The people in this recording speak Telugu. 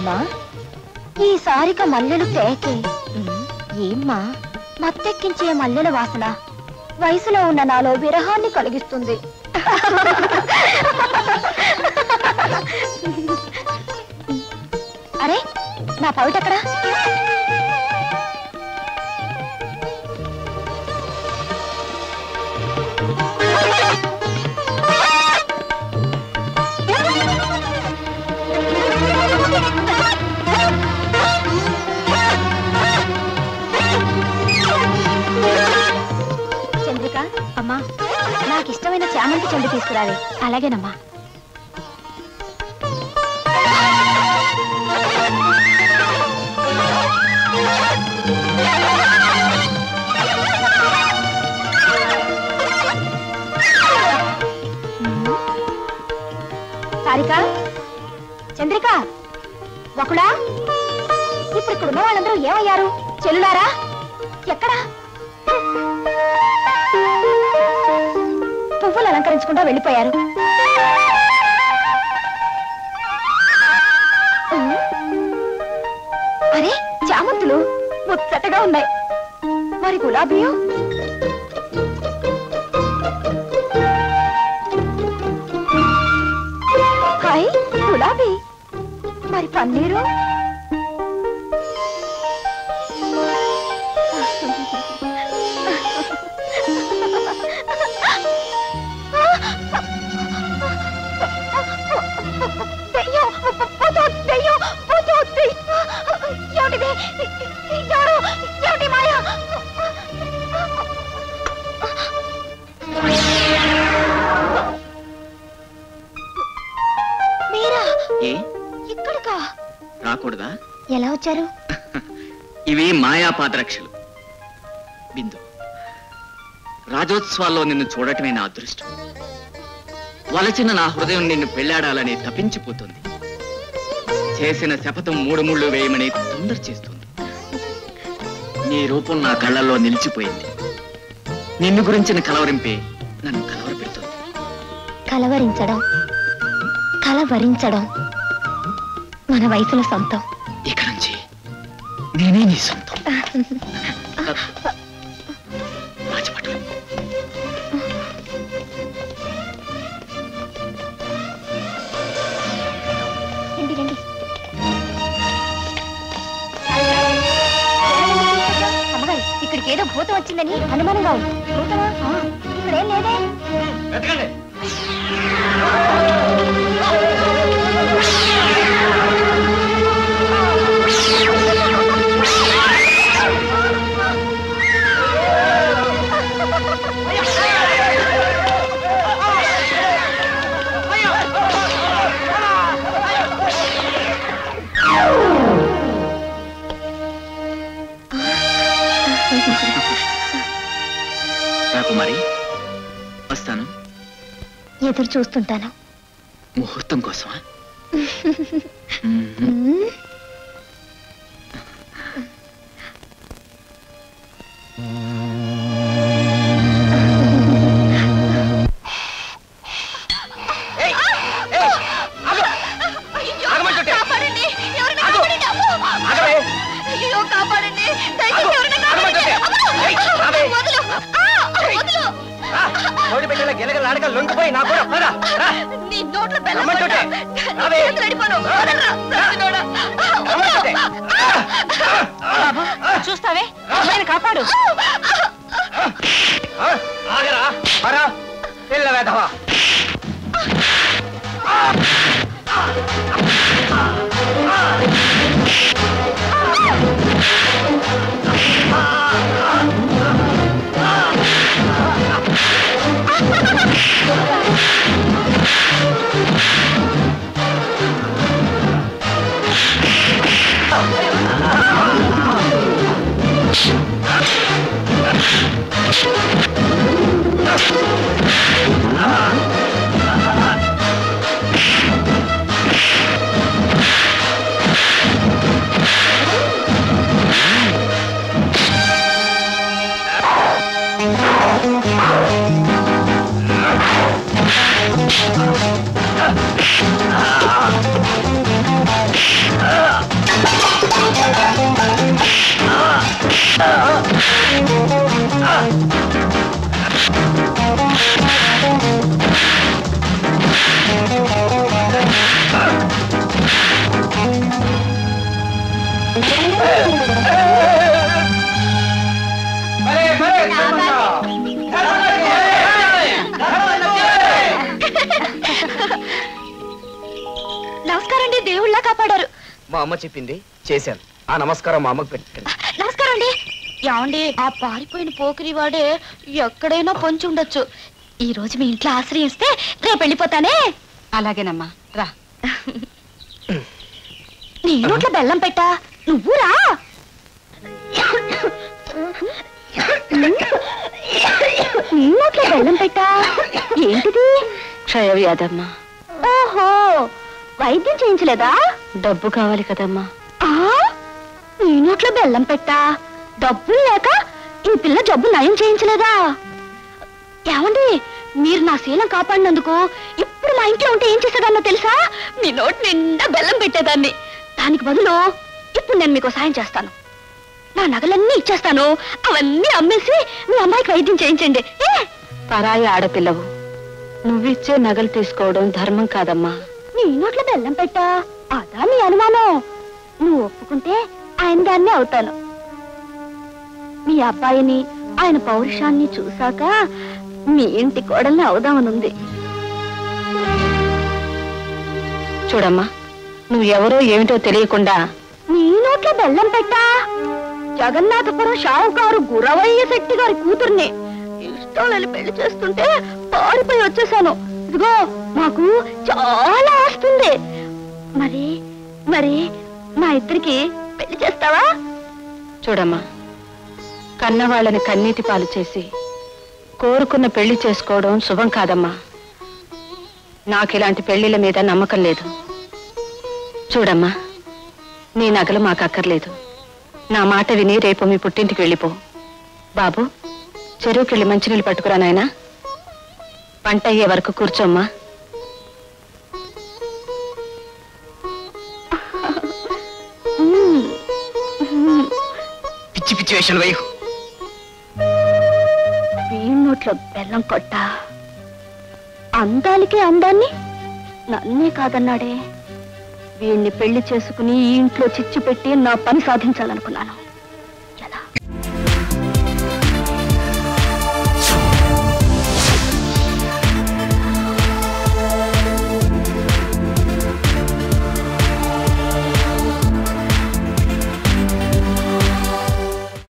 అమ్మా ఈ సారిక మల్లెలు తేకే ఏమ్మా మత్తెక్కించే మల్లెల వాసన వయసులో ఉన్న నాలో విరహాన్ని కలిగిస్తుంది అరే నా పౌటెక్కడా చంద్రిక అమ్మా నాకు ఇష్టమైన చామంతి చెండు తీసుకురావి అలాగేనమ్మా సారిక చంద్రిక ఒకడా ఇప్పుడు ఇక్కడ ఉన్న వాళ్ళందరూ ఏమయ్యారు చెల్లులారా ఎక్కడా పువ్వులు అలంకరించకుండా వెళ్ళిపోయారు ఉమ్. అరే చామంతులు ముచ్చటగా ఉన్నాయి మరి గులాబీయు హాయ్ గులాబీ మరి పన్నీరు దెయ్యం! పోతూ, దెయ్యం! పోతూ, దెయ్యం! ఏమిటిది? ఎవరు? ఏమిటి మాయ? మీరా ఏ ఇక్కడికా రాకూడదా ఎలా వచ్చారు ఇవి మాయా పాదరక్షలు బిందు రాజోత్సవాల్లో నిన్ను చూడటమే నా అదృష్టం వలచిన నా హృదయం నిన్ను పెళ్ళాడాలని తప్పించిపోతుంది చేసిన శపథం మూడు ముళ్ళు వేయమని తొందర చేస్తుంది నీ రూపం నా కళ్ళల్లో నిలిచిపోయింది నిన్ను గురించిన కలవరింపే నన్ను కలవరపెడుతుంది కలవరించడం కలవరించడం మన వయసులో సొంతం ఇక నుంచి నేనే నీ సొంతం రాజపట్టు రండి రండి అమ్మగారు ఇక్కడికి ఏదో భూతం వచ్చిందని అనుమానంగా ఉంది భూతమా ఆ, ఇక్కడేం లేదే రాకుమారి వస్తాను ఎదురు చూస్తుంటాను ముహూర్తం కోసమా మ్మ్. కాపాడండి ఎవరైనా కాపాడండి అమ్మో! అయ్యో కాపాడండి దయచేసి ఎవరైనా కాపాడండి అమ్మో! వదులు ఆ! వదులు లొంగిపోయి నా కూడా పద, రా. నీ నోట్లో బెల్లం రమ్మంటుంటే. కొట్టా. నీ రావే. చేతులు అడిపోను. వదలరా, సచ్చినోడా. రమ్మంటుంటే. చూస్తావే అమ్మాయిని కాపాడు ఆ, ఆగరా పరా పిల్ల వేధవా ఆ నమస్కారం అండి దేవుళ్ళ కాపాడారు మా అమ్మ చెప్పింది చేశాను ఆ నమస్కారం మా అమ్మకి పెట్టండి నమస్కారం అండి ఏమండి ఆ పారిపోయిన పోకిరి వాడే ఎక్కడైనా పొంచి ఉండొచ్చు ఈ రోజు మీ ఇంట్లో ఆశ్రయిస్తే రేపు వెళ్ళిపోతానే అలాగేనమ్మా రా నీ నోట్లో బెల్లం పెట్టా నువ్వు రా నీ నోట్లో బెల్లం పెట్టా ఏంటిది క్షయవ్యాధమ్మా ఓహో వైద్యం చేయించలేదా డబ్బు కావాలి కదమ్మా ఆ నీ నోట్లో బెల్లం పెట్టా డబ్బులు లేక ఈ పిల్ల జబ్బు నయం చేయించలేదా ఏమండి మీరు నా శీలం కాపాడినందుకు ఇప్పుడు మా ఇంట్లో ఉంటే ఏం చేసేదాన్నో తెలుసా మీ నోటి నిండా బెల్లం పెట్టేదాన్ని దానికి బదులు ఇప్పుడు నేను మీకు సాయం చేస్తాను నా నగలన్నీ ఇచ్చేస్తాను అవన్నీ అమ్మేసి మీ అమ్మాయికి వైద్యం చేయించండి ఏ పరాయి ఆడపిల్లవు నువ్విచ్చే నగలు తీసుకోవడం ధర్మం కాదమ్మా నీ నోట్లో బెల్లం పెట్టా అదా నీ అనుమానం నువ్వు ఒప్పుకుంటే ఆయన దాన్నే అవుతాను మీ అబ్బాయిని ఆయన పౌరుషాన్ని చూశాక మీ ఇంటి కోడల్ని అవుదామనుంది చూడమ్మా నువ్వు ఎవరో ఏమిటో తెలియకుండా నీ నోట్లో బెల్లం పెట్టా జగన్నాథపురం షావుకారు గురవయ్య శెట్టి గారి కూతుర్ని ఇష్టం లేని పెళ్లి చేస్తుంటే పారిపోయి వచ్చేసాను ఇదిగో నాకు చాలా ఆస్తుంది మరి మరి మా ఇద్దరికి పెళ్లి చేస్తావా చూడమ్మా కన్నవాళ్ళని కన్నీటి పాలు చేసి కోరుకున్న పెళ్లి చేసుకోవడం శుభం కాదమ్మా నాకు ఇలాంటి పెళ్లిళ్ళ మీద నమ్మకం లేదు చూడమ్మా నీ నగలు మాకు అక్కర్లేదు నా మాట విని రేపు మీ పుట్టింటికి వెళ్ళిపో బాబు చెరువుకెళ్ళి మంచినీళ్ళు పట్టుకురా నాయనా వంట అయ్యే వరకు కూర్చోమ్మా పిచ్చి పిచ్చి వేషాలు వేయకు వీడి నోట్లో బెల్లం కొట్ట అందానికి అందాన్ని నన్నే కాదన్నాడే వీణ్ణి పెళ్లి చేసుకుని ఈ ఇంట్లో చిచ్చు పెట్టి నా పని సాధించాలనుకున్నాను